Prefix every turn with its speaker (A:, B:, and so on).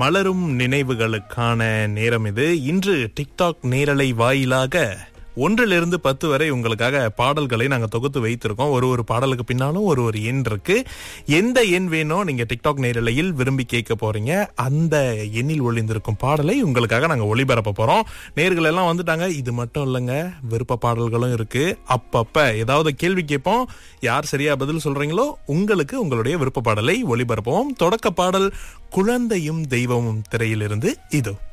A: மலரும் நினைவுகளுக்கான நேரம் இது இன்று டிக்டாக் நேரலை வாயிலாக ஒன்றிலிருந்து பத்து வரை உங்களுக்காக பாடல்களை நாங்க தொகுத்து வைத்திருக்கோம் ஒரு ஒரு பாடலுக்கு பின்னாலும் ஒரு ஒரு எண் இருக்கு எந்த எண் வேணும் நீங்க டிக்டாக் நேரலையில் விரும்பி கேட்க போறீங்க அந்த எண்ணில் ஒளிந்திருக்கும் பாடலை உங்களுக்காக நாங்க ஒளிபரப்ப போறோம் நேர்கள் எல்லாம் வந்துட்டாங்க இது மட்டும் இல்லைங்க விருப்ப பாடல்களும் இருக்கு அப்பப்ப ஏதாவது கேள்வி கேட்போம் யார் சரியா பதில் சொல்றீங்களோ உங்களுக்கு உங்களுடைய விருப்ப பாடலை ஒளிபரப்போம் தொடக்க பாடல் குழந்தையும் தெய்வமும் திரையிலிருந்து இதோ